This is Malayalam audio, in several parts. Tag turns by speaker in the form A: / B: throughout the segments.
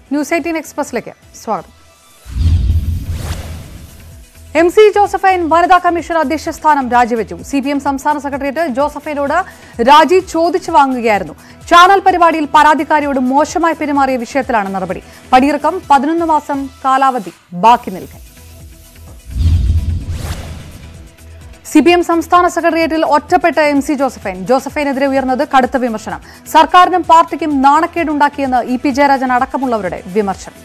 A: ന്യൂസ് എയ്റ്റീൻ എക്സ്പ്രസിലേക്ക് സ്വാഗതം എം സി ജോസഫൈൻ വനിതാ കമ്മീഷൻ അധ്യക്ഷ സ്ഥാനം രാജിവെച്ചു സി പി എം സംസ്ഥാന സെക്രട്ടേറിയറ്റ് ജോസഫൈനോട് രാജി ചോദിച്ചു വാങ്ങുകയായിരുന്നു ചാനൽ പരിപാടിയിൽ പരാതിക്കാരിയോട് മോശമായി പെരുമാറിയ വിഷയത്തിലാണ് നടപടി പടിയിറക്കം പതിനൊന്ന് മാസം കാലാവധി ബാക്കി നിൽക്കെ സി പി എം സംസ്ഥാന സെക്രട്ടേറിയറ്റിൽ ഒറ്റപ്പെട്ട എം സി ജോസഫൈൻ ജോസഫൈനെതിരെ ഉയർന്നത് കടുത്ത വിമർശനം സർക്കാരിനും പാർട്ടിക്കും നാണക്കേടുണ്ടാക്കിയെന്ന് ഇ പി ജയരാജൻ അടക്കമുള്ളവരുടെ വിമർശനം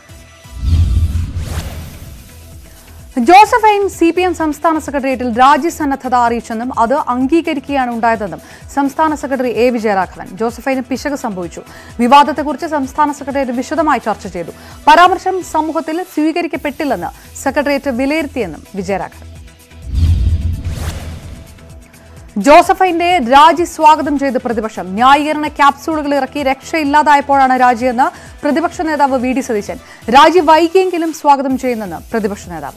A: ജോസഫൈൻ സി പി എം സംസ്ഥാന സെക്രട്ടേറിയറ്റിൽ രാജ്യസന്നദ്ധത അറിയിച്ചെന്നും അത് അംഗീകരിക്കുകയാണ് ഉണ്ടായതെന്നും സംസ്ഥാന സെക്രട്ടറി എ വിജയരാഘവൻ ജോസഫൈന് പിശക് സംഭവിച്ചു വിവാദത്തെക്കുറിച്ച് സംസ്ഥാന സെക്രട്ടേറിയറ്റ് വിശദമായി ചർച്ച ചെയ്തു പരാമർശം സമൂഹത്തിൽ സ്വീകരിക്കപ്പെട്ടില്ലെന്ന് സെക്രട്ടേറിയറ്റ് വിലയിരുത്തിയെന്നും വിജയരാഘവൻ ജോസഫൈന്റെ രാജി സ്വാഗതം ചെയ്ത് പ്രതിപക്ഷം ന്യായീകരണ ക്യാപ്സൂളുകൾ ഇറക്കി രക്ഷയില്ലാതായപ്പോഴാണ് രാജിയെന്ന് പ്രതിപക്ഷ നേതാവ് വി ഡി സതീശൻ രാജി വൈകിയെങ്കിലും സ്വാഗതം ചെയ്യുന്നെന്ന് പ്രതിപക്ഷ നേതാവ്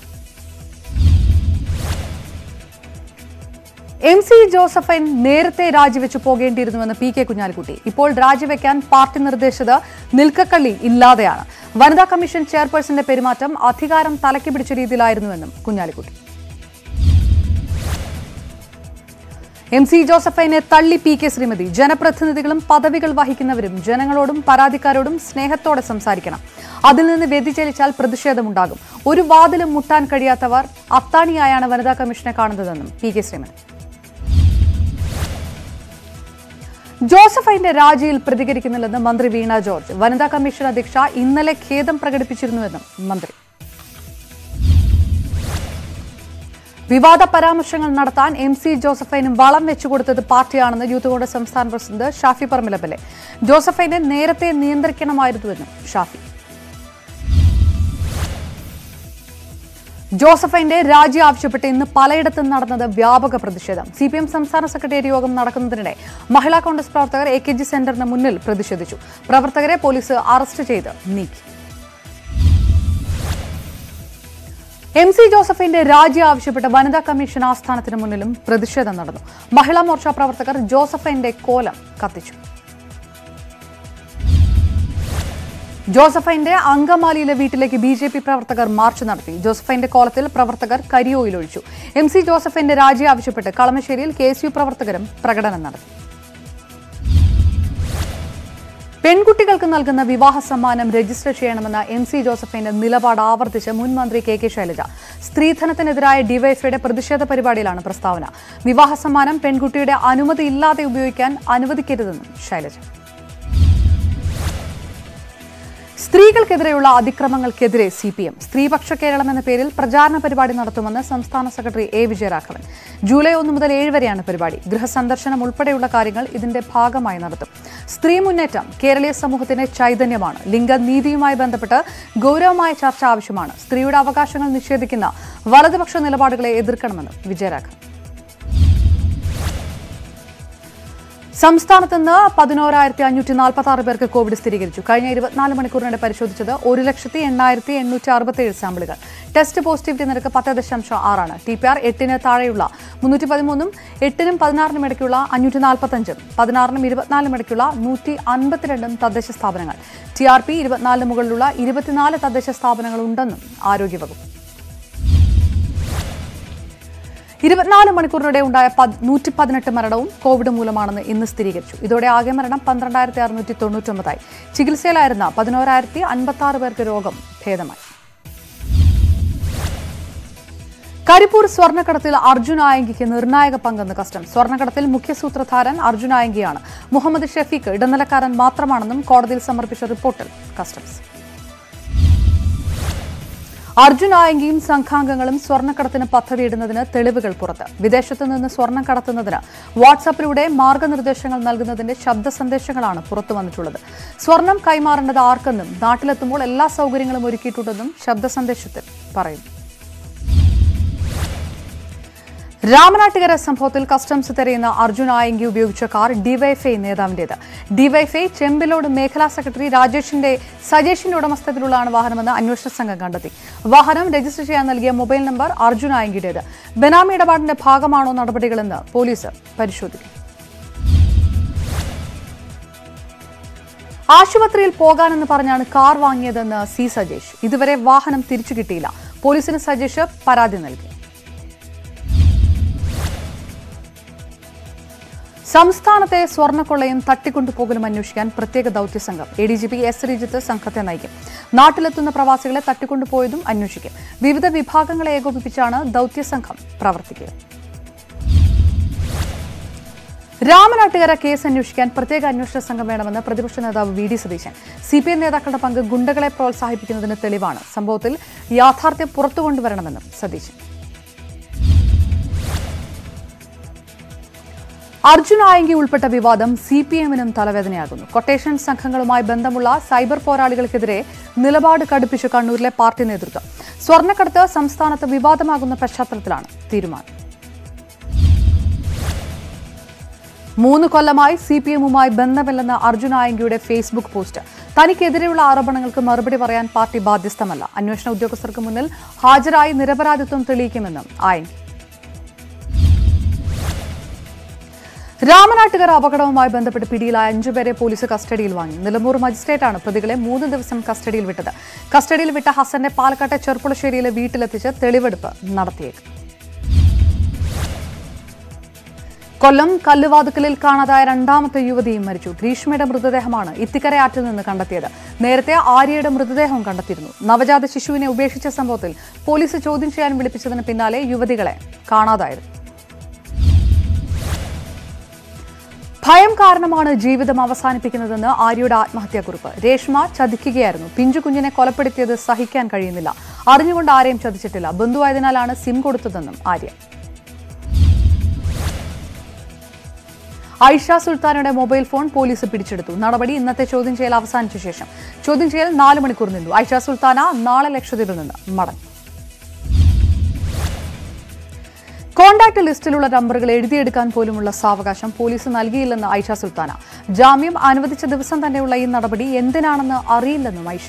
A: എം സി ജോസഫൈൻ നേരത്തെ രാജിവെച്ചു പോകേണ്ടിയിരുന്നുവെന്ന് പി കെ കുഞ്ഞാലിക്കുട്ടി ഇപ്പോൾ രാജിവെക്കാൻ പാർട്ടി നിർദ്ദേശിച്ചത് നിൽക്കക്കള്ളി ഇല്ലാതെയാണ് വനിതാ കമ്മീഷൻ ചെയർപേഴ്സന്റെ പെരുമാറ്റം അധികാരം തലയ്ക്ക് പിടിച്ച രീതിയിലായിരുന്നുവെന്നും കുഞ്ഞാലിക്കുട്ടി എം സി ജോസഫൈനെ തള്ളി പി കെ ശ്രീമതി ജനപ്രതിനിധികളും പദവികൾ വഹിക്കുന്നവരും ജനങ്ങളോടും പരാതിക്കാരോടും സ്നേഹത്തോടെ സംസാരിക്കണം അതിൽ നിന്ന് വ്യതിചലിച്ചാൽ പ്രതിഷേധമുണ്ടാകും ഒരു വാതിലും മുട്ടാൻ കഴിയാത്തവർ അത്താണിയായാണ് വനിതാ കമ്മീഷനെ കാണുന്നതെന്നും പി കെ ശ്രീമതി ജോസഫൈന്റെ രാജിയിൽ പ്രതികരിക്കുന്നില്ലെന്ന് മന്ത്രി വീണ ജോർജ് വനിതാ കമ്മീഷൻ അധ്യക്ഷ ഇന്നലെ ഖേദം പ്രകടിപ്പിച്ചിരുന്നുവെന്നും മന്ത്രി വിവാദ പരാമർശങ്ങൾ നടത്താൻ എം സി ജോസഫൈനും വളം വെച്ചുകൊടുത്തത് പാർട്ടിയാണെന്ന് യൂത്ത് കോൺഗ്രസ് സംസ്ഥാന പ്രസിഡന്റ് ഷാഫി പറമ്പിലപ്പലെ ജോസഫൈനെ നേരത്തെ നിയന്ത്രിക്കണമായിരുന്നുവെന്നും ഷാഫി ജോസഫൈന്റെ രാജി ആവശ്യപ്പെട്ട് ഇന്ന് പലയിടത്തും നടന്നത് വ്യാപക പ്രതിഷേധം സി പി എം സംസ്ഥാന സെക്രട്ടേറിയറ്റ് യോഗം നടക്കുന്നതിനിടെ മഹിളാ കോൺഗ്രസ് പ്രവർത്തകർ എ കെ ജി സെന്ററിന് മുന്നിൽ പ്രതിഷേധിച്ചു പ്രവർത്തകരെ പോലീസ് അറസ്റ്റ് ചെയ്ത് നീക്കി എം സി ജോസഫിന്റെ രാജി ആവശ്യപ്പെട്ട് വനിതാ കമ്മീഷൻ ആസ്ഥാനത്തിന് മുന്നിലും പ്രതിഷേധം നടന്നു മഹിളാ മോർച്ച പ്രവർത്തകർ ജോസഫിന്റെ കോലം കത്തിച്ചു ജോസഫൈന്റെ അങ്കമാലിയിലെ വീട്ടിലേക്ക് ബി ജെ പി പ്രവർത്തകർ മാർച്ച് നടത്തി ജോസഫൈന്റെ കോലത്തിൽ പ്രവർത്തകർ കരിയോയിലൊഴിച്ചു എം സി ജോസഫിന്റെ രാജി ആവശ്യപ്പെട്ട് കളമശ്ശേരിയിൽ കെ എസ് യു പ്രവർത്തകരും പ്രകടനം നടത്തി പെൺകുട്ടികൾക്ക് നൽകുന്ന വിവാഹ സമ്മാനം രജിസ്റ്റർ ചെയ്യണമെന്ന എം സി ജോസഫിന്റെ നിലപാട് ആവർത്തിച്ച് മുൻ മന്ത്രി കെ കെ ശൈലജ സ്ത്രീധനത്തിനെതിരായ ഡിവൈഎഫ്ഐയുടെ പ്രതിഷേധ പരിപാടിയിലാണ് പ്രസ്താവന വിവാഹ സമ്മാനം പെൺകുട്ടിയുടെ അനുമതിയില്ലാതെ ഉപയോഗിക്കാൻ അനുവദിക്കരുതെന്നും ശൈലജ സ്ത്രീകൾക്കെതിരെയുള്ള അതിക്രമങ്ങൾക്കെതിരെ സി പി എം സ്ത്രീപക്ഷ കേരളം എന്ന പേരിൽ പ്രചാരണ പരിപാടി നടത്തുമെന്ന് സംസ്ഥാന സെക്രട്ടറി എ വിജയരാഘവൻ ജൂലൈ ഒന്ന് മുതൽ ഏഴ് വരെയാണ് പരിപാടി ഗൃഹസന്ദർശനം ഉൾപ്പെടെയുള്ള കാര്യങ്ങൾ ഇതിന്റെ ഭാഗമായി നടത്തും സ്ത്രീ മുന്നേറ്റം കേരളീയ സമൂഹത്തിന്റെ ചൈതന്യമാണ് ലിംഗനീതിയുമായി ബന്ധപ്പെട്ട് ഗൗരവമായ ചർച്ച ആവശ്യമാണ് സ്ത്രീയുടെ അവകാശങ്ങൾ നിഷേധിക്കുന്ന വലതുപക്ഷ നിലപാടുകളെ എതിർക്കണമെന്ന് വിജയരാഘവൻ സംസ്ഥാനത്ത് നിന്ന് പതിനോരായിരത്തി അഞ്ഞൂറ്റി നാൽപ്പത്തി ആറ് പേർക്ക് കോവിഡ് സ്ഥിരീകരിച്ചു കഴിഞ്ഞ ഇരുപത്തിനാല് മണിക്കൂറിനിടെ പരിശോധിച്ചത് ഒരു ലക്ഷത്തി എണ്ണായിരത്തി എണ്ണൂറ്റി അറുപത്തേഴ് സാമ്പിളുകൾ ടെസ്റ്റ് പോസിറ്റിവിറ്റി നിരക്ക് പത്ത് ദശാംശം ആറാണ് ടി പി ആർ എട്ടിന് താഴെയുള്ള മുന്നൂറ്റി പതിമൂന്നും എട്ടിനും പതിനാറിനും ഇടയ്ക്കുള്ള അഞ്ഞൂറ്റി നാൽപ്പത്തഞ്ചും പതിനാറിനും ഇരുപത്തിനാലിനും ഇടയ്ക്കുള്ള നൂറ്റി അൻപത്തിരണ്ടും തദ്ദേശ സ്ഥാപനങ്ങൾ ടി ആർ പി ഇരുപത്തിനാലിന് മുകളിലുള്ള ഇരുപത്തിനാല് തദ്ദേശ സ്ഥാപനങ്ങൾ ഉണ്ടെന്നും ആരോഗ്യവകുപ്പ് ഇരുപത്തിനാല് മണിക്കൂറിനിടെ ഉണ്ടായ നൂറ്റി പതിനെട്ട് മരണവും കോവിഡ് മൂലമാണെന്ന് ഇന്ന് സ്ഥിരീകരിച്ചു ഇതോടെ ആകെ മരണം പന്ത്രണ്ടായിരത്തി അറുന്നൂറ്റി തൊണ്ണൂറ്റൊമ്പതായി ചികിത്സയിലായിരുന്ന പതിനോരായിരത്തി അൻപത്തി ആറ് പേർക്ക് രോഗം ഭേദമായി കരിപ്പൂർ സ്വർണ്ണക്കടത്തിൽ അർജുൻ ആയങ്കിക്ക് നിർണായക പങ്കെന്ന് കസ്റ്റംസ് സ്വർണ്ണക്കടത്തിൽ മുഖ്യസൂത്രധാരൻ അർജുൻ ആയങ്കിയാണ് മുഹമ്മദ് ഷഫീഖ് ഇടനിലക്കാരൻ മാത്രമാണെന്നും കോടതിയിൽ സമർപ്പിച്ച റിപ്പോർട്ടിൽ കസ്റ്റംസ് അർജുൻ ആയങ്കിയും സംഘാംഗങ്ങളും സ്വർണ്ണക്കടത്തിന് പദ്ധതിയിടുന്നതിന് തെളിവുകൾ പുറത്ത് വിദേശത്ത് നിന്ന് സ്വർണം കടത്തുന്നതിന് വാട്സാപ്പിലൂടെ മാർഗനിർദ്ദേശങ്ങൾ നൽകുന്നതിന്റെ ശബ്ദ സന്ദേശങ്ങളാണ് പുറത്തു വന്നിട്ടുള്ളത് സ്വർണം കൈമാറേണ്ടത് ആർക്കെന്നും നാട്ടിലെത്തുമ്പോൾ എല്ലാ സൗകര്യങ്ങളും ഒരുക്കിയിട്ടുണ്ടെന്നും ശബ്ദ സന്ദേശത്തിൽ പറയുന്നു രാമനാട്ടുകര സംഭവത്തിൽ കസ്റ്റംസ് തെരയുന്ന അർജുൻ ആയങ്കി ഉപയോഗിച്ച കാർ ഡിവൈഫൈ നേതാവിന്റേത് ഡിവൈഫൈ ചെമ്പിലോട് മേഖലാ സെക്രട്ടറി രാജേഷിന്റെ സജേഷിന്റെ ഉടമസ്ഥതയിലുള്ളതാണ് വാഹനമെന്ന് അന്വേഷണ സംഘം കണ്ടെത്തി വാഹനം രജിസ്റ്റർ ചെയ്യാൻ നൽകിയ മൊബൈൽ നമ്പർ അർജുൻ ആയങ്കിയുടേത് ബെനാമി ഇടപാടിന്റെ ഭാഗമാണോ നടപടികളെന്ന് പോലീസ് പരിശോധിക്കും ആശുപത്രിയിൽ പോകാനെന്ന് പറഞ്ഞാണ് കാർ വാങ്ങിയതെന്ന് സി സജേഷ് ഇതുവരെ വാഹനം തിരിച്ചു കിട്ടിയില്ല പോലീസിന് സജേഷ് പരാതി നൽകി സംസ്ഥാനത്തെ സ്വർണ്ണക്കൊള്ളയും തട്ടിക്കൊണ്ടുപോകലും അന്വേഷിക്കാൻ പ്രത്യേക ദൌത്യസംഘം A D G P S Sreejith സംഘത്തെ നയിക്കും നാട്ടിലെത്തുന്ന പ്രവാസികളെ തട്ടിക്കൊണ്ടുപോയതും അന്വേഷിക്കും വിവിധ വിഭാഗങ്ങളെ ഏകോപിപ്പിച്ചാണ് ദൌത്യസംഘം പ്രവർത്തിക്കുക രാമനാട്ടുകര കേസ് അന്വേഷിക്കാൻ പ്രത്യേക അന്വേഷണ സംഘം വേണമെന്ന് പ്രതിപക്ഷ നേതാവ് V D Satheesan C P M നേതാക്കളുടെ പങ്ക് ഗുണ്ടകളെ പ്രോത്സാഹിപ്പിക്കുന്നതിന് തെളിവാണ് സംഭവത്തിൽ യാഥാർത്ഥ്യം പുറത്തു കൊണ്ടുവരണമെന്നും സതീശൻ അർജുൻ ആയങ്കി ഉൾപ്പെട്ട വിവാദം സി പി എമ്മിനും തലവേദനയാകുന്നു കൊട്ടേഷൻ സംഘങ്ങളുമായി ബന്ധമുള്ള സൈബർ പോരാളികൾക്കെതിരെ നിലപാട് കടുപ്പിച്ചു കണ്ണൂരിലെ പാർട്ടി നേതൃത്വം സ്വർണ്ണക്കടത്ത് സംസ്ഥാനത്ത് വിവാദമാകുന്ന പശ്ചാത്തലത്തിലാണ് തീരുമാനം മൂന്ന് കൊല്ലമായി സി പി എമ്മുമായി ബന്ധമില്ലെന്ന അർജുൻ ആയങ്കിയുടെ ഫേസ്ബുക്ക് പോസ്റ്റ് തനിക്കെതിരെയുള്ള ആരോപണങ്ങൾക്ക് മറുപടി പറയാൻ പാർട്ടി ബാധ്യസ്ഥമല്ല അന്വേഷണ ഉദ്യോഗസ്ഥർക്ക് മുന്നിൽ ഹാജരായി നിരപരാധിത്വം തെളിയിക്കുമെന്നും ആയങ്കി രാമനാട്ടുകര അപകടവുമായി ബന്ധപ്പെട്ട് പിടിയിലായ അഞ്ചുപേരെ പോലീസ് കസ്റ്റഡിയിൽ വാങ്ങി നിലമ്പൂർ മജിസ്ട്രേറ്റാണ് പ്രതികളെ മൂന്ന് ദിവസം കസ്റ്റഡിയിൽ വിട്ടത് കസ്റ്റഡിയിൽ വിട്ട ഹസന്റെ പാലക്കാട്ടെ ചെർപ്പുളശ്ശേരിയിലെ വീട്ടിലെത്തിച്ച് തെളിവെടുപ്പ് നടത്തിയേക്കും കൊല്ലം കല്ലുവാതുക്കലിൽ കാണാതായ രണ്ടാമത്തെ യുവതിയും മരിച്ചു ഗ്രീഷ്മയുടെ മൃതദേഹമാണ് ഇത്തിക്കര ആറ്റിൽ നിന്ന് കണ്ടെത്തിയത് നേരത്തെ ആര്യയുടെ മൃതദേഹവും കണ്ടെത്തിയിരുന്നു നവജാത ശിശുവിനെ ഉപേക്ഷിച്ച സംഭവത്തിൽ പോലീസ് ചോദ്യം ചെയ്യാൻ വിളിപ്പിച്ചതിന് പിന്നാലെ യുവതികളെ കാണാതായിരുന്നു ഭയം കാരണമാണ് ജീവിതം അവസാനിപ്പിക്കുന്നതെന്ന് ആര്യയുടെ ആത്മഹത്യാക്കുറിപ്പ് രേഷ്മ ചതിക്കുകയായിരുന്നു പിഞ്ചു കുഞ്ഞിനെ കൊലപ്പെടുത്തിയത് സഹിക്കാൻ കഴിയുന്നില്ല അറിഞ്ഞുകൊണ്ട് ആരെയും ചതിച്ചിട്ടില്ല ബന്ധുവായതിനാലാണ് സിം കൊടുത്തതെന്നും ആര്യ ഐഷ സുൽത്താനയുടെ മൊബൈൽ ഫോൺ പോലീസ് പിടിച്ചെടുത്തു നടപടി ഇന്നത്തെ ചോദ്യം ചെയ്യൽ അവസാനിച്ച ശേഷം ചോദ്യം ചെയ്യൽ നാല് മണിക്കൂർ നീണ്ടു ഐഷ സുൽത്താന നാളെ ലക്ഷദ്വീപിൽ നിന്ന് മടങ്ങും കോണ്ടാക്ട് ലിസ്റ്റിലുള്ള നമ്പറുകൾ എഴുതിയെടുക്കാൻ പോലുമുള്ള സാവകാശം പോലീസ് നൽകിയില്ലെന്ന് ഐഷ സുൽത്താന ജാമ്യം അനുവദിച്ച ദിവസം തന്നെയുള്ള ഈ നടപടി എന്തിനാണെന്ന് അറിയില്ലെന്നും ഐഷ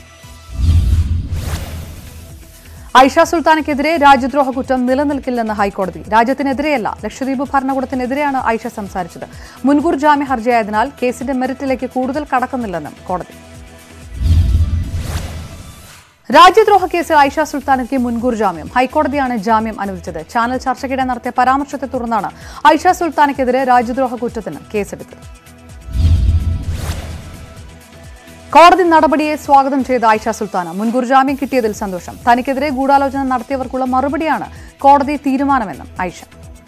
A: ഐഷ സുൽത്താനയ്ക്കെതിരെ രാജ്യദ്രോഹ കുറ്റം നിലനിൽക്കില്ലെന്ന് ഹൈക്കോടതി രാജ്യത്തിനെതിരെയല്ല ലക്ഷദ്വീപ് ഭരണകൂടത്തിനെതിരെയാണ് ഐഷ സംസാരിച്ചത് മുൻകൂർ ജാമ്യ ഹർജിയായതിനാൽ കേസിന്റെ മെറിറ്റിലേക്ക് കൂടുതൽ കടക്കുന്നില്ലെന്നും കോടതി രാജ്യദ്രോഹ കേസിൽ ഐഷ സുൽത്താനയ്ക്ക് മുൻകൂർ ജാമ്യം ഹൈക്കോടതിയാണ് ജാമ്യം അനുവദിച്ചത് ചാനൽ ചർച്ചയ്ക്കിടെ നടത്തിയ പരാമർശത്തെ തുടർന്നാണ് ഐഷ സുൽത്താനയ്ക്കെതിരെ രാജ്യദ്രോഹ കുറ്റത്തിന് കേസെടുത്തത് കോടതി നടപടിയെ സ്വാഗതം ചെയ്ത ഐഷ സുൽത്താന മുൻകൂർ ജാമ്യം കിട്ടിയതിൽ സന്തോഷം തനിക്കെതിരെ ഗൂഢാലോചന നടത്തിയവർക്കുള്ള മറുപടിയാണ് കോടതി തീരുമാനമെന്നും ഐഷ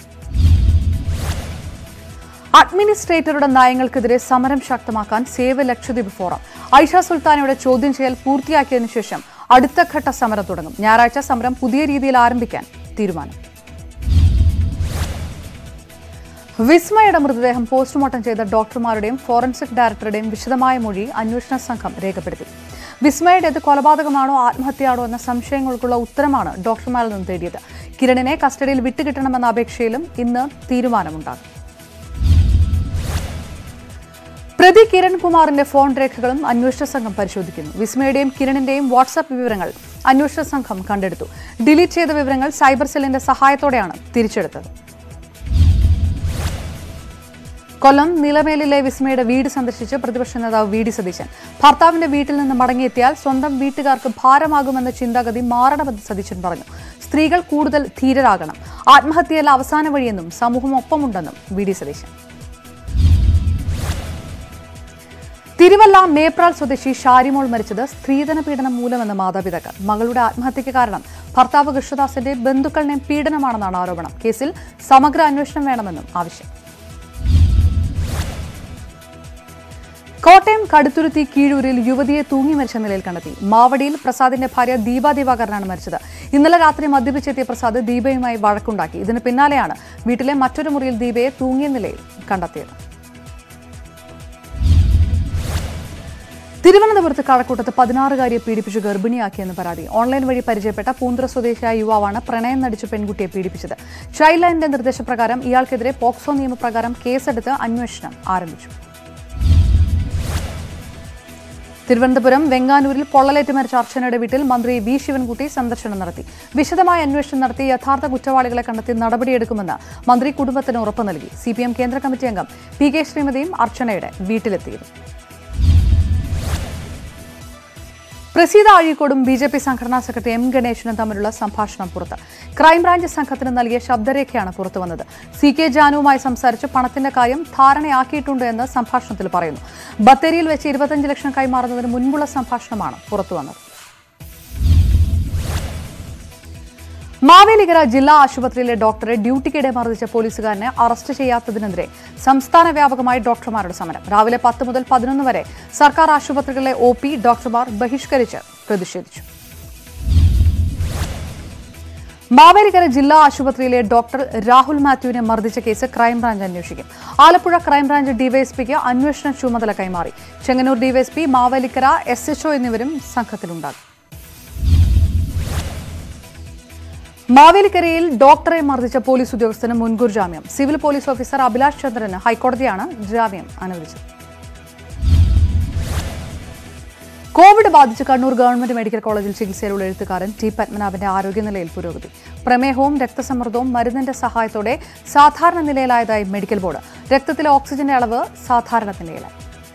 A: അഡ്മിനിസ്ട്രേറ്ററുടെ നയങ്ങൾക്കെതിരെ സമരം ശക്തമാക്കാൻ സേവ് ലക്ഷദ്വീപ് ഫോറം ഐഷ സുൽത്താനയുടെ ചോദ്യം ചെയ്യൽ പൂർത്തിയാക്കിയതിനു ശേഷം അടുത്ത ഘട്ട സമരം തുടങ്ങും ഞായറാഴ്ച സമരം പുതിയ രീതിയിൽ ആരംഭിക്കാൻ തീരുമാനം വിസ്മയുടെ മൃതദേഹം പോസ്റ്റ്മോർട്ടം ചെയ്ത ഡോക്ടർമാരുടെയും ഫോറൻസിക് ഡയറക്ടറുടെയും വിശദമായ മൊഴി അന്വേഷണ സംഘം രേഖപ്പെടുത്തി വിസ്മയുടേത് കൊലപാതകമാണോ ആത്മഹത്യയാണോ എന്ന സംശയങ്ങൾക്കുള്ള ഉത്തരമാണ് ഡോക്ടർമാരിൽ നിന്ന് തേടിയത് കിരണിനെ കസ്റ്റഡിയിൽ വിട്ടുകിട്ടണമെന്ന അപേക്ഷയിലും ഇന്ന് തീരുമാനമുണ്ടാകും പ്രതി കിരൺകുമാറിന്റെ ഫോൺ രേഖകളും അന്വേഷണ സംഘം പരിശോധിക്കുന്നു വിസ്മയുടെയും കിരണിന്റെയും വാട്സാപ്പ് വിവരങ്ങൾ അന്വേഷണ സംഘം കണ്ടെടുത്തു ഡിലീറ്റ് ചെയ്ത വിവരങ്ങൾ സൈബർ സെല്ലിന്റെ സഹായത്തോടെയാണ് തിരിച്ചെടുത്തത് കൊല്ലം നിലമേലിലെ വിസ്മയുടെ വീട് സന്ദർശിച്ച് പ്രതിപക്ഷ നേതാവ് വി ഡി സതീശൻ ഭർത്താവിന്റെ വീട്ടിൽ നിന്ന് മടങ്ങിയെത്തിയാൽ സ്വന്തം വീട്ടുകാർക്ക് ഭാരമാകുമെന്ന ചിന്താഗതി മാറണമെന്ന് സതീശൻ പറഞ്ഞു സ്ത്രീകൾ കൂടുതൽ ധീരരാകണം ആത്മഹത്യയല്ല അവസാന വഴിയെന്നും സമൂഹം ഒപ്പമുണ്ടെന്നും വി ഡി സതീശൻ തിരുവല്ല മേപ്രാൾ സ്വദേശി ഷാരിമോൾ മരിച്ചത് സ്ത്രീധന പീഡനം മൂലമെന്ന് മാതാപിതാക്കൾ മകളുടെ ആത്മഹത്യയ്ക്ക് കാരണം ഭർത്താവ് കൃഷ്ണദാസിന്റെ ബന്ധുക്കളുടെ പീഡനമാണെന്നാണ് ആരോപണം കേസിൽ സമഗ്ര അന്വേഷണം വേണമെന്നും ആവശ്യം കോട്ടയം കടുത്തുരുത്തി കീഴൂരിൽ യുവതിയെ തൂങ്ങി മരിച്ച നിലയിൽ കണ്ടെത്തി മാവടിയിൽ പ്രസാദിന്റെ ഭാര്യ ദീപ ദിവാകരനാണ് മരിച്ചത് ഇന്നലെ രാത്രി മദ്യപിച്ചെത്തിയ പ്രസാദ് ദീപയുമായി വഴക്കുണ്ടാക്കി ഇതിന് പിന്നാലെയാണ് വീട്ടിലെ മറ്റൊരു മുറിയിൽ ദീപയെ തൂങ്ങിയ നിലയിൽ കണ്ടെത്തിയത് തിരുവനന്തപുരത്ത് കഴക്കൂട്ടത്ത് പതിനാറുകാരിയെ പീഡിപ്പിച്ച് ഗർഭിണിയാക്കിയെന്ന് പരാതി ഓൺലൈൻ വഴി പരിചയപ്പെട്ട പൂന്തുറ സ്വദേശിയായ യുവാവാണ് പ്രണയം നടിച്ച് പെൺകുട്ടിയെ പീഡിപ്പിച്ചത് ചൈൽഡ് ലൈനിന്റെ നിർദ്ദേശപ്രകാരം ഇയാൾക്കെതിരെ പോക്സോ നിയമപ്രകാരം കേസെടുത്ത് അന്വേഷണം ആരംഭിച്ചു തിരുവനന്തപുരം വെങ്ങാനൂരിൽ പൊള്ളലേറ്റ് മരിച്ച അർച്ചനയുടെ വീട്ടിൽ മന്ത്രി വി ശിവൻകുട്ടി സന്ദർശനം നടത്തി വിശദമായ അന്വേഷണം നടത്തി യഥാർത്ഥ കുറ്റവാളികളെ കണ്ടെത്തി നടപടിയെടുക്കുമെന്ന് മന്ത്രി കുടുംബത്തിന് ഉറപ്പ് നൽകി സി കേന്ദ്ര കമ്മിറ്റി അംഗം പി കെ ശ്രീമതിയും അർച്ചനയുടെ വീട്ടിലെത്തിയിരുന്നു പ്രസീത അഴീക്കോടും ബി ജെ പി സംഘടനാ സെക്രട്ടറി എം ഗണേശനും തമ്മിലുള്ള സംഭാഷണം പുറത്ത് ക്രൈംബ്രാഞ്ച് സംഘത്തിന് നൽകിയ ശബ്ദരേഖയാണ് പുറത്തുവന്നത് സി കെ ജാനുവുമായി സംസാരിച്ച് പണത്തിന്റെ കാര്യം ധാരണയാക്കിയിട്ടുണ്ട് എന്ന് സംഭാഷണത്തിൽ പറയുന്നു ബത്തേരിയിൽ വെച്ച് ഇരുപത്തഞ്ച് ലക്ഷം കൈമാറുന്നതിന് മുൻപുള്ള സംഭാഷണമാണ് പുറത്തുവന്നത് മാവേലിക്കര ജില്ലാ ആശുപത്രിയിലെ ഡോക്ടറെ ഡ്യൂട്ടിക്കിടെ മർദ്ദിച്ച പോലീസുകാരനെ അറസ്റ്റ് ചെയ്യാത്തതിനെതിരെ സംസ്ഥാന വ്യാപകമായി ഡോക്ടർമാരുടെ സമരം രാവിലെ പത്ത് മുതൽ പതിനൊന്ന് വരെ സർക്കാർ ആശുപത്രികളിലെ ഒ പി ഡോക്ടർമാർ ബഹിഷ്കരിച്ച് പ്രതിഷേധിച്ചു മാവേലിക്കര ജില്ലാ ആശുപത്രിയിലെ ഡോക്ടർ രാഹുൽ മാത്യുവിനെ മർദ്ദിച്ച കേസ് ക്രൈംബ്രാഞ്ച് അന്വേഷിക്കും ആലപ്പുഴ ക്രൈംബ്രാഞ്ച് ഡിവൈഎസ്പിക്ക് അന്വേഷണ ചുമതല കൈമാറി Chengannur DYSP Mavelikkara S H O എന്നിവരും സംഘത്തിലുണ്ടാകും മാവേലിക്കരയിൽ ഡോക്ടറെ മർദ്ദിച്ച പോലീസ് ഉദ്യോഗസ്ഥന് മുൻകൂർ ജാമ്യം സിവിൽ പോലീസ് ഓഫീസർ അഭിലാഷ് ചന്ദ്രന് ഹൈക്കോടതിയാണ് ജാമ്യം അനുവദിച്ചത് കോവിഡ് ബാധിച്ച് കണ്ണൂർ ഗവൺമെന്റ് മെഡിക്കൽ കോളേജിൽ ചികിത്സയിലുള്ള എഴുത്തുകാരൻ ടി പത്മനാഭന്റെ ആരോഗ്യനിലയിൽ പുരോഗതി പ്രമേഹവും രക്തസമ്മർദ്ദവും മരുന്നിന്റെ സഹായത്തോടെ സാധാരണ നിലയിലായതായി മെഡിക്കൽ ബോർഡ് രക്തത്തിലെ ഓക്സിജന്റെ അളവ് സാധാരണ നിലയിലായി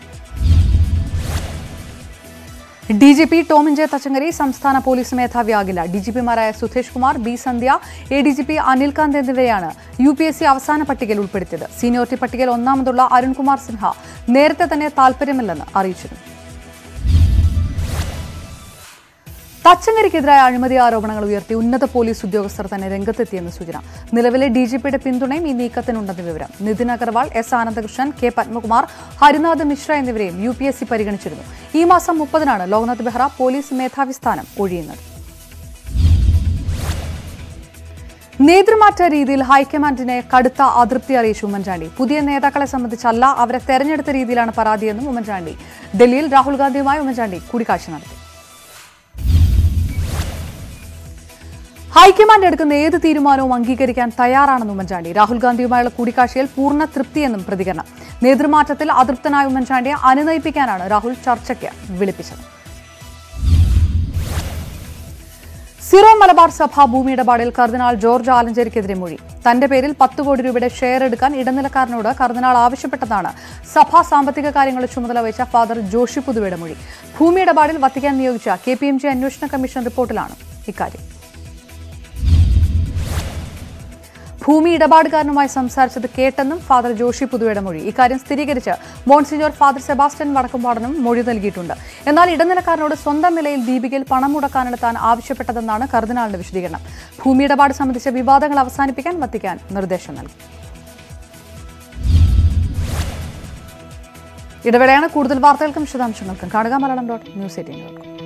A: D G P Tomin J Thachankary സംസ്ഥാന പോലീസ് മേധാവിയാകില്ല ഡി ജി പിമാരായ Sudesh Kumar B Sandhya A D G P Anilkant എന്നിവരെയാണ് യു പി എസ് സി അവസാന പട്ടികയിൽ ഉൾപ്പെടുത്തിയത് സീനിയോറിറ്റി പട്ടികയിൽ ഒന്നാമതുള്ള അരുൺകുമാർ സിൻഹ നേരത്തെ തന്നെ താൽപര്യമില്ലെന്ന് അറിയിച്ചിരുന്നു തച്ചങ്കരിക്കെതിരായ അഴിമതി ആരോപണങ്ങൾ ഉയർത്തി ഉന്നത പോലീസ് ഉദ്യോഗസ്ഥർ തന്നെ രംഗത്തെത്തിയെന്ന് സൂചന നിലവിലെ ഡി ജി പിയുടെ പിന്തുണയും ഈ നീക്കത്തിനുണ്ടെന്ന് വിവരം നിതിൻ അഗർവാൾ എസ് ആനന്ദകൃഷ്ണൻ കെ പത്മകുമാർ ഹരിനാഥ് മിശ്ര എന്നിവരെയും യു പി എസ് സി പരിഗണിച്ചിരുന്നു ഈ മാസം മുപ്പതിനാണ് ലോക്നാഥ് ബെഹ്റ പോലീസ് മേധാവി സ്ഥാനം ഒഴിയുന്നത് നേതൃമാറ്റ രീതിയിൽ ഹൈക്കമാൻഡിനെ കടുത്ത അതൃപ്തി അറിയിച്ചു ഉമ്മൻചാണ്ടി പുതിയ നേതാക്കളെ സംബന്ധിച്ചല്ല അവരെ തെരഞ്ഞെടുത്ത രീതിയിലാണ് പരാതിയെന്നും ഉമ്മൻചാണ്ടി ഡൽഹിയിൽ രാഹുൽ ഗാന്ധിയുമായി ഉമ്മൻചാണ്ടി കൂടിക്കാഴ്ച നടത്തി ഹൈക്കമാൻഡ് എടുക്കുന്ന ഏത് തീരുമാനവും അംഗീകരിക്കാൻ തയ്യാറാണെന്ന് ഉമ്മൻചാണ്ടി രാഹുൽ ഗാന്ധിയുമായുള്ള കൂടിക്കാഴ്ചയിൽ പൂർണ്ണ തൃപ്തിയെന്നും പ്രതികരണം നേതൃമാറ്റത്തിൽ അതൃപ്തനായ ഉമ്മൻചാണ്ടിയെ അനുനയിപ്പിക്കാനാണ് രാഹുൽ ചർച്ചയ്ക്ക് വിളിപ്പിച്ചത് സിറോ മലബാർ സഭ ഭൂമി ഇടപാടിൽ കർദിനാൾ ജോർജ് ആലഞ്ചേരിക്കെതിരെ മൊഴി തന്റെ പേരിൽ പത്ത് കോടി രൂപയുടെ ഷെയർ എടുക്കാൻ ഇടനിലക്കാരനോട് കർദിനാൾ ആവശ്യപ്പെട്ടതാണ് സഭാ സാമ്പത്തിക കാര്യങ്ങളുടെ ചുമതല വഹിച്ച ഫാദർ ജോഷി പുതുവയുടെ മൊഴി ഭൂമി ഇടപാടിൽ വത്തിക്കാൻ നിയോഗിച്ച കെ പി എം ജി അന്വേഷണ കമ്മീഷൻ റിപ്പോർട്ടിലാണ് ഇക്കാര്യം ഭൂമി ഇടപാടുകാരനുമായി സംസാരിച്ചത് കേട്ടെന്നും ഫാദർ ജോഷി പുതുവയുടെ മൊഴി ഇക്കാര്യം സ്ഥിരീകരിച്ച് മോൺസിഞ്ഞോർ ഫാദർ സെബാസ്റ്റ്യൻ വടക്കുംപാടനും മൊഴി നൽകിയിട്ടുണ്ട് എന്നാൽ ഇടനിലക്കാരനോട് സ്വന്തം നിലയിൽ ദീപികയിൽ പണം മുടക്കാനാണ് താൻ ആവശ്യപ്പെട്ടതെന്നാണ് കർദിനാളിന്റെ വിശദീകരണം ഭൂമി ഇടപാട് സംബന്ധിച്ച വിവാദങ്ങൾ അവസാനിപ്പിക്കാൻ വത്തിക്കാൻ നിർദ്ദേശം നൽകി ഇടവേളയാണ് കൂടുതൽ വാർത്തകൾക്കും വിശദാംശങ്ങൾക്കും കാണുക Malayalam dot news eighteen dot com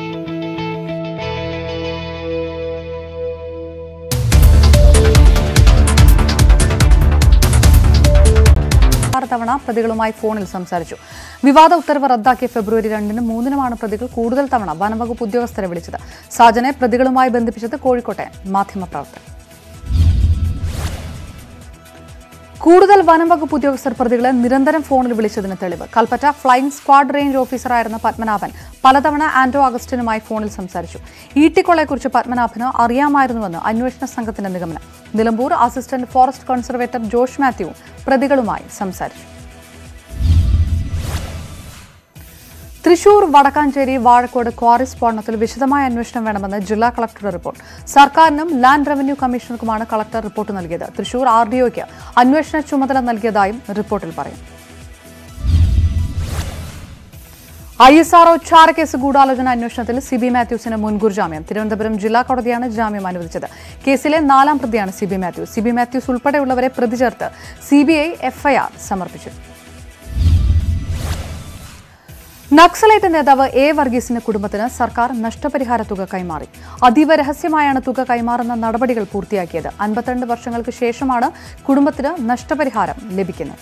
A: ആറ് തവണ പ്രതികളുമായി ഫോണിൽ സംസാരിച്ചു വിവാദ ഉത്തരവ് റദ്ദാക്കിയ ഫെബ്രുവരി രണ്ടിനും മൂന്നിനുമാണ് പ്രതികൾ കൂടുതൽ തവണ വനംവകുപ്പ് ഉദ്യോഗസ്ഥരെ വിളിച്ചത് സാജനെ പ്രതികളുമായി ബന്ധിപ്പിച്ചത് കോഴിക്കോട്ടെ മാധ്യമപ്രവർത്തകർ കൂടുതൽ വനംവകുപ്പ് ഉദ്യോഗസ്ഥർ പ്രതികളെ നിരന്തരം ഫോണിൽ വിളിച്ചതിന് തെളിവ് കൽപ്പറ്റ ഫ്ലൈയിങ് സ്ക്വാഡ് റേഞ്ച് ഓഫീസറായിരുന്ന പത്മനാഭൻ പലതവണ ആന്റോ അഗസ്റ്റിനുമായി ഫോണിൽ സംസാരിച്ചു ഈട്ടിക്കൊള്ളയെക്കുറിച്ച് പത്മനാഭന് അറിയാമായിരുന്നുവെന്ന് അന്വേഷണ സംഘത്തിന്റെ നിഗമനം Nilambur assistant forest conservator Josh മാത്യുവും പ്രതികളുമായി സംസാരിച്ചു തൃശൂർ വടക്കാഞ്ചേരി വാഴക്കോട് ക്വാറി സ്ഫോടനത്തിൽ വിശദമായ അന്വേഷണം വേണമെന്ന് ജില്ലാ കളക്ടറുടെ റിപ്പോർട്ട് സർക്കാരിനും ലാൻഡ് റവന്യൂ കമ്മീഷണർക്കുമാണ് കളക്ടർ റിപ്പോർട്ട് നൽകിയത് തൃശൂർ ആർ ഡി ഒയ്ക്ക് അന്വേഷണ ചുമതല നൽകിയതായും റിപ്പോർട്ടിൽ പറയും ഐ എസ് ആർഒ ചാരക്കേസ് ഗൂഢാലോചന അന്വേഷണത്തിൽ സി ബി മാത്യൂസിന് മുൻകൂർ ജാമ്യം തിരുവനന്തപുരം ജില്ലാ കോടതിയാണ് ജാമ്യം അനുവദിച്ചത് കേസിലെ നാലാം പ്രതിയാണ് C B Mathews C B Mathews ഉൾപ്പെടെയുള്ളവരെ പ്രതി ചേർത്ത് സി ബി ഐ എഫ്ഐആർ സമർപ്പിച്ചു നക്സലൈറ്റ് നേതാവ് എ വർഗീസിന്റെ കുടുംബത്തിന് സർക്കാർ നഷ്ടപരിഹാര തുക കൈമാറി അതീവ രഹസ്യമായാണ് തുക കൈമാറുന്ന നടപടികൾ പൂർത്തിയാക്കിയത് അൻപത്തിരണ്ട് വർഷങ്ങൾക്ക് ശേഷമാണ് കുടുംബത്തിന് നഷ്ടപരിഹാരം ലഭിക്കുന്നത്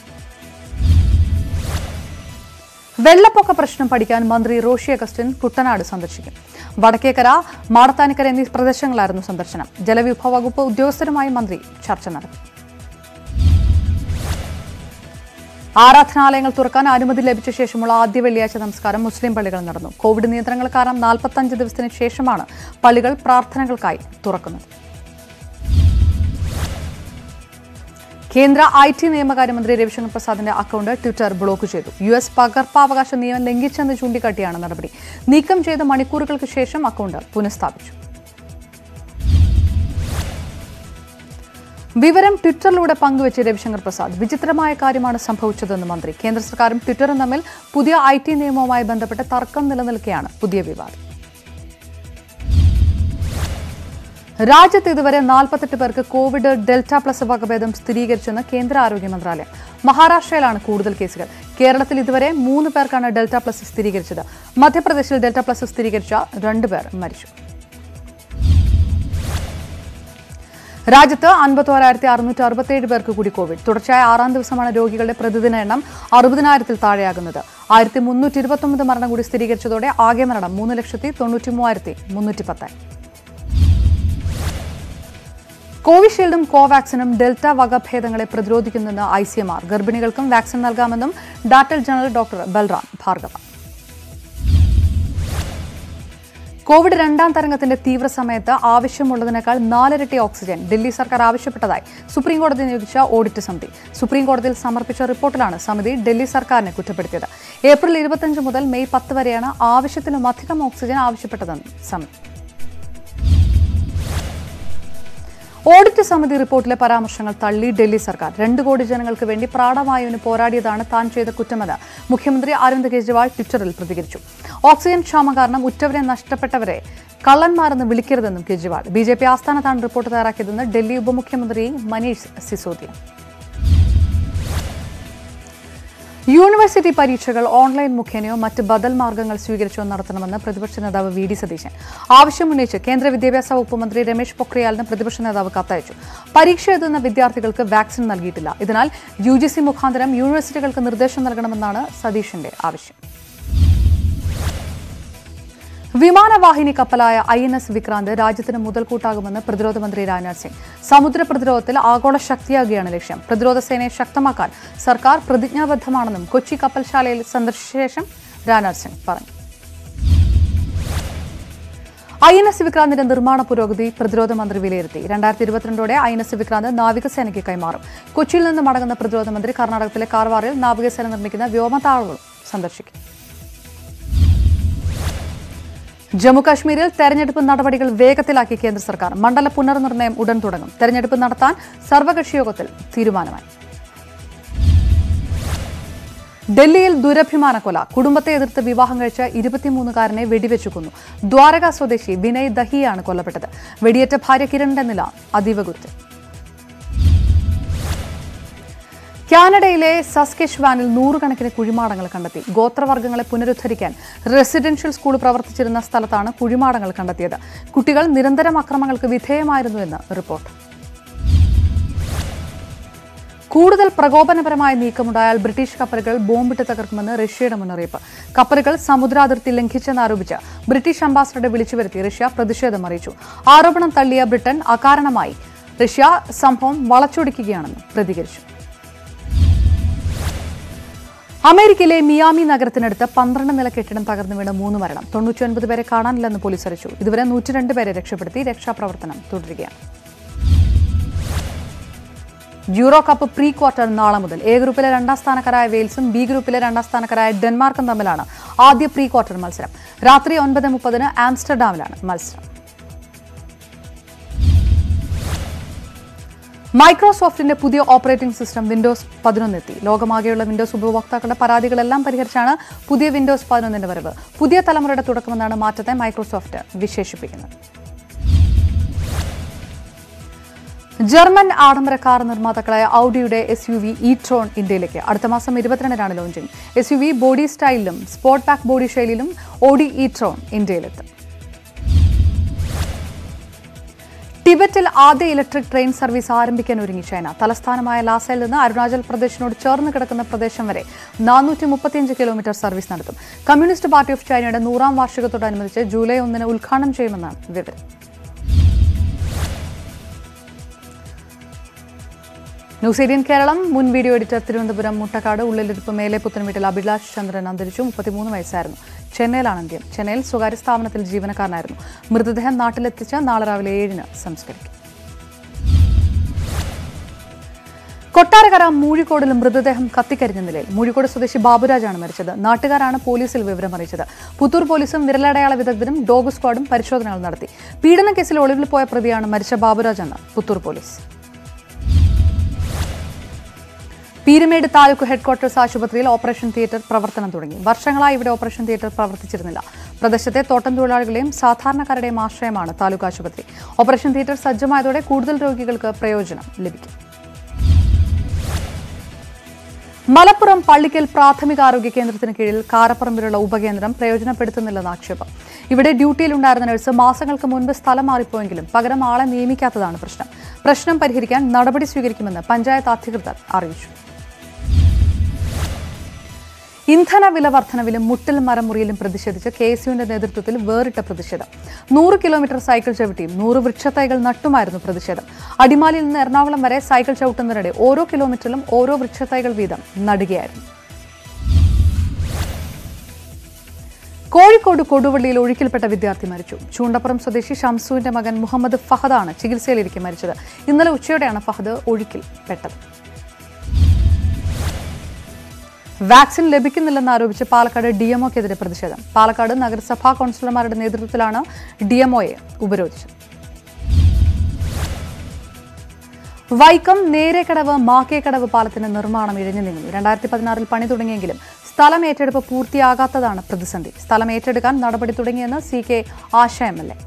A: വെള്ളപ്പൊക്ക പ്രശ്നം പഠിക്കാൻ മന്ത്രി റോഷി അഗസ്റ്റിൻ കുട്ടനാട് സന്ദർശിക്കും വടക്കേക്കര മാടത്താനിക്കര എന്നീ പ്രദേശങ്ങളായിരുന്നു സന്ദർശനം ജലവിഭവ വകുപ്പ് ഉദ്യോഗസ്ഥരുമായി മന്ത്രി ചർച്ച നടത്തി ആരാധനാലയങ്ങൾ തുറക്കാൻ അനുമതി ലഭിച്ച ശേഷമുള്ള ആദ്യ വെള്ളിയാഴ്ച നമസ്കാരം മുസ്ലിം പള്ളികൾ നടന്നു കോവിഡ് നിയന്ത്രണങ്ങൾ കാരണം നാൽപ്പത്തഞ്ച് ദിവസത്തിന് ശേഷമാണ് പള്ളികൾ പ്രാർത്ഥനകൾക്കായി തുറക്കുന്നത് കേന്ദ്ര ഐ ടി നിയമകാര്യമന്ത്രി രവിശങ്കർ പ്രസാദിന്റെ അക്കൗണ്ട് ട്വിറ്റർ ബ്ലോക്ക് ചെയ്തു യു എസ് പകർപ്പവകാശ നിയമം ലംഘിച്ചെന്ന് ചൂണ്ടിക്കാട്ടിയാണ് നടപടി നീക്കം ചെയ്ത മണിക്കൂറുകൾക്ക് ശേഷം അക്കൗണ്ട് പുനഃസ്ഥാപിച്ചു വിവരം ട്വിറ്ററിലൂടെ പങ്കുവച്ച് രവിശങ്കർ പ്രസാദ് വിചിത്രമായ കാര്യമാണ് സംഭവിച്ചതെന്ന് മന്ത്രി കേന്ദ്ര സർക്കാരും ട്വിറ്ററും തമ്മിൽ പുതിയ ഐ ടി നിയമവുമായി ബന്ധപ്പെട്ട് തർക്കം നിലനിൽക്കെയാണ് പുതിയ വിവാദം രാജ്യത്ത് ഇതുവരെ നാൽപ്പത്തെട്ട് പേർക്ക് കോവിഡ് ഡെൽറ്റ പ്ലസ് വകഭേദം സ്ഥിരീകരിച്ചെന്ന് കേന്ദ്ര ആരോഗ്യ മന്ത്രാലയം മഹാരാഷ്ട്രയിലാണ് കൂടുതൽ കേസുകൾ കേരളത്തിൽ ഇതുവരെ മൂന്ന് പേർക്കാണ് ഡെൽറ്റ പ്ലസ് സ്ഥിരീകരിച്ചത് മധ്യപ്രദേശിൽ ഡെൽറ്റ പ്ലസ് സ്ഥിരീകരിച്ച രണ്ടുപേർ മരിച്ചു രാജ്യത്ത് അൻപത്തോരായിരത്തി അറുന്നൂറ്റി അറുപത്തിയേഴ് പേർക്ക് കൂടി കോവിഡ് തുടർച്ചയായ ആറാം ദിവസമാണ് രോഗികളുടെ പ്രതിദിന എണ്ണം അറുപതിനായിരത്തിൽ താഴെയാകുന്നത് ആയിരത്തി മുന്നൂറ്റി ഇരുപത്തൊമ്പത് മരണം കൂടി സ്ഥിരീകരിച്ചതോടെ ആകെ മരണം മൂന്ന് ലക്ഷത്തി തൊണ്ണൂറ്റി മൂവായിരത്തി മുന്നൂറ്റി പത്തായി കോവിഷീൽഡും കോവാക്സിനും ഡെൽറ്റ വകഭേദങ്ങളെ പ്രതിരോധിക്കുന്നെന്ന് ഐ സി എം ആർ ഗർഭിണികൾക്കും വാക്സിൻ നൽകാമെന്നും ഡാറ്റൽ general doctor Balram Bhargava Covid രണ്ടാം തരംഗത്തിന്റെ തീവ്ര സമയത്ത് ആവശ്യമുള്ളതിനേക്കാൾ നാലിരട്ടി ഓക്സിജൻ ഡൽഹി സർക്കാർ ആവശ്യപ്പെട്ടതായി സുപ്രീംകോടതി നിയോഗിച്ച ഓഡിറ്റ് സമിതി സുപ്രീംകോടതിയിൽ സമർപ്പിച്ച റിപ്പോർട്ടിലാണ് സമിതി ഡൽഹി സർക്കാരിനെ കുറ്റപ്പെടുത്തിയത് ഏപ്രിൽ ഇരുപത്തിയഞ്ച് മുതൽ മെയ് പത്ത് വരെയാണ് ആവശ്യത്തിലും അധികം ഓക്സിജൻ ആവശ്യപ്പെട്ടതെന്ന് സമിതി ഓഡിറ്റ് സമിതി റിപ്പോർട്ടിലെ പരാമർശങ്ങൾ തള്ളി ഡൽഹി സർക്കാർ രണ്ട് കോടി ജനങ്ങൾക്ക് വേണ്ടി പ്രാണവായുവിന് പോരാടിയതാണ് താൻ ചെയ്ത കുറ്റമെന്ന് മുഖ്യമന്ത്രി അരവിന്ദ് കെജ്രിവാൾ ട്വിറ്ററിൽ പ്രതികരിച്ചു ഓക്സിജൻ ക്ഷാമം കാരണം ഉറ്റവരെ നഷ്ടപ്പെട്ടവരെ കള്ളന്മാരെന്ന് വിളിക്കരുതെന്നും കെജ്രിവാൾ ബി ജെ പി ആസ്ഥാനത്താണ് റിപ്പോർട്ട് തയ്യാറാക്കിയതെന്ന് ഡൽഹി ഉപമുഖ്യമന്ത്രി മനീഷ് സിസോദിയ യൂണിവേഴ്സിറ്റി പരീക്ഷകൾ ഓൺലൈൻ മുഖേനയോ മറ്റ് ബദൽ മാർഗങ്ങൾ സ്വീകരിച്ചോ നടത്തണമെന്ന് പ്രതിപക്ഷ നേതാവ് വി ഡി സതീശൻ ആവശ്യമുന്നയിച്ച് കേന്ദ്ര വിദ്യാഭ്യാസ വകുപ്പ് മന്ത്രി രമേശ് പൊഖ്രിയാലിന് പ്രതിപക്ഷ നേതാവ് കത്തയച്ചു പരീക്ഷ എഴുതുന്ന വിദ്യാർത്ഥികൾക്ക് വാക്സിൻ നൽകിയിട്ടില്ല ഇതിനാൽ യു ജി സി മുഖാന്തരം യൂണിവേഴ്സിറ്റികൾക്ക് നിർദ്ദേശം നൽകണമെന്നാണ് സതീഷിന്റെ ആവശ്യം വിമാനവാഹിനി കപ്പലായ ഐ എൻ എസ് വിക്രാന്ത് രാജ്യത്തിന് മുതൽക്കൂട്ടാകുമെന്ന് പ്രതിരോധ മന്ത്രി രാജ്നാഥ് സിംഗ് സമുദ്ര പ്രതിരോധത്തിൽ ആഗോള ശക്തിയാകുകയാണ് ലക്ഷ്യം പ്രതിരോധ സേനയെ ശക്തമാക്കാൻ സർക്കാർ പ്രതിജ്ഞാബദ്ധമാണെന്നും കൊച്ചി കപ്പൽശാലയിൽ സന്ദർശിച്ച ശേഷം രാജ്നാഥ് സിംഗ് പറഞ്ഞു ഐ എൻ എസ് വിക്രാന്തിന്റെ നിർമ്മാണ പുരോഗതി പ്രതിരോധ മന്ത്രി വിലയിരുത്തി രണ്ടായിരത്തി ഇരുപത്തിരണ്ടോടെ ഐ എൻ എസ് വിക്രാന്ത് നാവികസേനയ്ക്ക് കൈമാറും കൊച്ചിയിൽ നിന്ന് മടങ്ങുന്ന പ്രതിരോധ മന്ത്രി കർണാടകത്തിലെ കാർവാറിൽ നാവികസേന നിർമ്മിക്കുന്ന വ്യോമതാവളം സന്ദർശിക്കും ജമ്മുകാശ്മീരിൽ തെരഞ്ഞെടുപ്പ് നടപടികൾ വേഗത്തിലാക്കി കേന്ദ്ര സർക്കാർ മണ്ഡല പുനർനിർണയം ഉടൻ തുടങ്ങും തെരഞ്ഞെടുപ്പ് നടത്താൻ സർവകക്ഷി യോഗത്തിൽ തീരുമാനമായി ഡൽഹിയിൽ ദുരഭിമാന കൊല കുടുംബത്തെ എതിർത്ത് വിവാഹം കഴിച്ച ഇരുപത്തിമൂന്നുകാരനെ വെടിവെച്ചു കൊന്നു ദ്വാരക സ്വദേശി വിനയ് ദഹിയാണ് കൊല്ലപ്പെട്ടത് വെടിയേറ്റ ഭാര്യ കിരണിന്റെ നില അതീവ ഗുരുതരം കാനഡയിലെ സസ്കെഷ്വാനിൽ നൂറുകണക്കിന് കുഴിമാടങ്ങൾ കണ്ടെത്തി ഗോത്രവർഗ്ഗങ്ങളെ പുനരുദ്ധരിക്കാൻ റെസിഡൻഷ്യൽ സ്കൂൾ പ്രവർത്തിച്ചിരുന്ന സ്ഥലത്താണ് കുഴിമാടങ്ങൾ കണ്ടെത്തിയത് കുട്ടികൾ നിരന്തരം അക്രമങ്ങൾക്ക് വിധേയമായിരുന്നുവെന്ന് റിപ്പോർട്ട് കൂടുതൽ പ്രകോപനപരമായ നീക്കമുണ്ടായാൽ ബ്രിട്ടീഷ് കപ്പലുകൾ ബോംബിട്ട് തകർക്കുമെന്ന് റഷ്യയുടെ മുന്നറിയിപ്പ് കപ്പലുകൾ സമുദ്രാതിർത്തി ലംഘിച്ചെന്നാരോപിച്ച് ബ്രിട്ടീഷ് അംബാസഡറെ വിളിച്ചു വരുത്തി റഷ്യ പ്രതിഷേധം അറിയിച്ചു ആരോപണം തള്ളിയ ബ്രിട്ടൻ അകാരണമായി റഷ്യ സംഭവം വളച്ചൊടിക്കുകയാണെന്ന് പ്രതികരിച്ചു അമേരിക്കയിലെ മിയാമി നഗരത്തിനടുത്ത് പന്ത്രണ്ട് നില കെട്ടിടം തകർന്നു വീണ് മൂന്ന് മരണം തൊണ്ണൂറ്റിയൊൻപത് പേരെ കാണാനില്ലെന്ന് പോലീസ് അറിയിച്ചു ഇതുവരെ നൂറ്റിരണ്ട് പേരെ രക്ഷപ്പെടുത്തി രക്ഷാപ്രവർത്തനം തുടരുകയാണ് യൂറോ കപ്പ് പ്രീ ക്വാർട്ടർ നാളെ മുതൽ എ ഗ്രൂപ്പിലെ രണ്ടാം സ്ഥാനക്കാരായ വെയിൽസും ബി ഗ്രൂപ്പിലെ രണ്ടാം സ്ഥാനക്കാരായ ഡെൻമാർക്കും തമ്മിലാണ് ആദ്യ പ്രീ ക്വാർട്ടർ മത്സരം രാത്രി ഒൻപത് മുപ്പതിന് ആംസ്റ്റർഡാമിലാണ് മത്സരം മൈക്രോസോഫ്റ്റിന്റെ പുതിയ ഓപ്പറേറ്റിംഗ് സിസ്റ്റം വിൻഡോസ് പതിനൊന്ന് എത്തി ലോകമാകെയുള്ള വിൻഡോസ് ഉപഭോക്താക്കളുടെ പരാതികളെല്ലാം പരിഹരിച്ചാണ് പുതിയ വിൻഡോസ് പതിനൊന്നിന്റെ വരവ് പുതിയ തലമുറയുടെ തുടക്കമെന്നാണ് മാറ്റത്തെ മൈക്രോസോഫ്റ്റ് വിശേഷിപ്പിക്കുന്നത് ജർമ്മൻ ആഡംബര കാർ നിർമ്മാതാക്കളായ ഔഡിയുടെ S U V E tron ഇന്ത്യയിലേക്ക് അടുത്ത മാസം ഇരുപത്തിരണ്ടിനാണ് launching S U V body സ്റ്റൈലിലും സ്പോർട്ട് ബാക്ക് ബോഡി ശൈലിയിലും ഓഡി ഇ ട്രോൺ ഇന്ത്യയിലെത്തും ടിബറ്റിൽ ആദ്യ ഇലക്ട്രിക് ട്രെയിൻ സർവീസ് ആരംഭിക്കാൻ ഒരുങ്ങി ചൈന തലസ്ഥാനമായ ലാസയിൽ നിന്ന് അരുണാചൽ പ്രദേശിനോട് ചേർന്ന് കിടക്കുന്ന പ്രദേശം വരെ നാനൂറ്റി മുപ്പത്തിയഞ്ച് കിലോമീറ്റർ സർവീസ് നടത്തും കമ്മ്യൂണിസ്റ്റ് പാർട്ടി ഓഫ് ചൈനയുടെ നൂറാം വാർഷികത്തോടനുബന്ധിച്ച് ജൂലൈ ഒന്നിന് ഉദ്ഘാടനം ചെയ്യുമെന്നാണ് വിവരം ന്യൂസ് എയ്റ്റീൻ കേരളം മുൻ വീഡിയോ എഡിറ്റർ തിരുവനന്തപുരം മുട്ടക്കാട് ഉള്ളിലിരിപ്പ് മേലെ പുത്തൻവീട്ടിൽ അഭിലാഷ് ചന്ദ്രൻ അന്തരിച്ചു മുപ്പത്തിമൂന്ന് വയസ്സായിരുന്നു ചെന്നൈയിലാണ് അന്ത്യം ചെന്നൈയിൽ സ്വകാര്യ സ്ഥാപനത്തിൽ ജീവനക്കാരനായിരുന്നു മൃതദേഹം നാട്ടിലെത്തിച്ച് നാളെ രാവിലെ ഏഴിന് സംസ്കരിക്കും കൊട്ടാരക്കര മൂഴിക്കോടിൽ മൃതദേഹം കത്തിക്കരിഞ്ഞ നിലയിൽ മൂഴിക്കോട് സ്വദേശി ബാബുരാജാണ് മരിച്ചത് നാട്ടുകാരാണ് പോലീസിൽ വിവരം അറിയിച്ചത് പുത്തൂർ പോലീസും വിരലടയാള വിദഗ്ധരും ഡോഗ് സ്ക്വാഡും പരിശോധനകൾ നടത്തി പീഡന കേസിൽ ഒളിവിൽ പോയ പ്രതിയാണ് മരിച്ച ബാബുരാജ് എന്ന് പുത്തൂർ പോലീസ് പീരുമേട് താലൂക്ക് ഹെഡ്ക്വാർട്ടേഴ്സ് ആശുപത്രിയിൽ ഓപ്പറേഷൻ തിയേറ്റർ പ്രവർത്തനം തുടങ്ങി വർഷങ്ങളായി ഇവിടെ ഓപ്പറേഷൻ തിയേറ്റർ പ്രവർത്തിച്ചിരുന്നില്ല പ്രദേശത്തെ തോട്ടം തൊഴിലാളികളെയും സാധാരണക്കാരുടെയും ആശ്രയമാണ് താലൂക്ക് ആശുപത്രി ഓപ്പറേഷൻ തിയേറ്റർ സജ്ജമായതോടെ കൂടുതൽ രോഗികൾക്ക് പ്രയോജനം ലഭിക്കും മലപ്പുറം പള്ളിക്കൽ പ്രാഥമികാരോഗ്യ കേന്ദ്രത്തിന് കീഴിൽ കാരപ്പറമ്പിലുള്ള ഉപകേന്ദ്രം പ്രയോജനപ്പെടുത്തുന്നില്ലെന്ന് ആക്ഷേപം ഇവിടെ ഡ്യൂട്ടിയിലുണ്ടായിരുന്ന നഴ്സ് മാസങ്ങൾക്ക് മുൻപ് സ്ഥലം മാറിപ്പോയെങ്കിലും പകരം ആളെ നിയമിക്കാത്തതാണ് പ്രശ്നം പ്രശ്നം പരിഹരിക്കാൻ നടപടി സ്വീകരിക്കുമെന്ന് പഞ്ചായത്ത് അധികൃതർ അറിയിച്ചു ഇന്ധന വില വർധനവിലും മുട്ടൽ മരമുറിയിലും പ്രതിഷേധിച്ച് കെ എസ് യുവിന്റെ നേതൃത്വത്തിൽ വേറിട്ട പ്രതിഷേധം നൂറ് കിലോമീറ്റർ സൈക്കിൾ ചവിട്ടിയും നൂറ് വൃക്ഷത്തൈകൾ നട്ടുമായിരുന്നു പ്രതിഷേധം അടിമാലിയിൽ നിന്ന് എറണാകുളം വരെ സൈക്കിൾ ചവിട്ടുന്നതിനിടെ ഓരോ കിലോമീറ്ററിലും ഓരോ വൃക്ഷത്തൈകൾ വീതം നടുകയായിരുന്നു കോഴിക്കോട് കൊടുവള്ളിയിൽ ഒഴുക്കിൽപ്പെട്ട വിദ്യാർത്ഥി മരിച്ചു ചൂണ്ടപ്പുറം സ്വദേശി ഷംസുവിന്റെ മകൻ മുഹമ്മദ് ഫഹദാണ് ചികിത്സയിലിരിക്കെ മരിച്ചത് ഇന്നലെ ഉച്ചയോടെയാണ് ഫഹദ് ഒഴുക്കിൽ പെട്ടത് വാക്സിൻ ലഭിക്കുന്നില്ലെന്ന് ആരോപിച്ച് പാലക്കാട് ഡിഎംഒക്കെതിരെ പ്രതിഷേധം പാലക്കാട് നഗരസഭാ കൗൺസിലർമാരുടെ നേതൃത്വത്തിലാണ് ഡിഎംഒയെ ഉപരോധിച്ചത് വൈക്കം നേരേക്കടവ് മാക്കേക്കടവ് പാലത്തിന്റെ നിർമ്മാണം ഇഴഞ്ഞു നീങ്ങുന്നു രണ്ടായിരത്തി പതിനാറിൽ പണി തുടങ്ങിയെങ്കിലും സ്ഥലം ഏറ്റെടുപ്പ് പൂർത്തിയാകാത്തതാണ് പ്രതിസന്ധി സ്ഥലം ഏറ്റെടുക്കാൻ നടപടി തുടങ്ങിയെന്ന് C K Asha M L A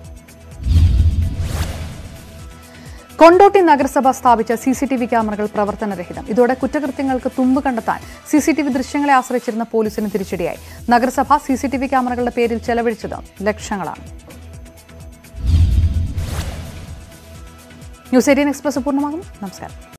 A: Kondotty നഗരസഭ സ്ഥാപിച്ച സി സി ടി വി ക്യാമറകൾ പ്രവർത്തനരഹിതം ഇതോടെ കുറ്റകൃത്യങ്ങൾക്ക് തുമ്പ് കണ്ടെത്താൻ സി സി ടി വി ദൃശ്യങ്ങളെ ആശ്രയിച്ചിരുന്ന പോലീസിന് തിരിച്ചടിയായി നഗരസഭ സി സി ടി വി ക്യാമറകളുടെ പേരിൽ ചെലവഴിച്ചത് ലക്ഷങ്ങളാണ് ന്യൂസ് എയ്റ്റീൻ എക്സ്പ്രസ് പൂർണ്ണമാകും നമസ്കാരം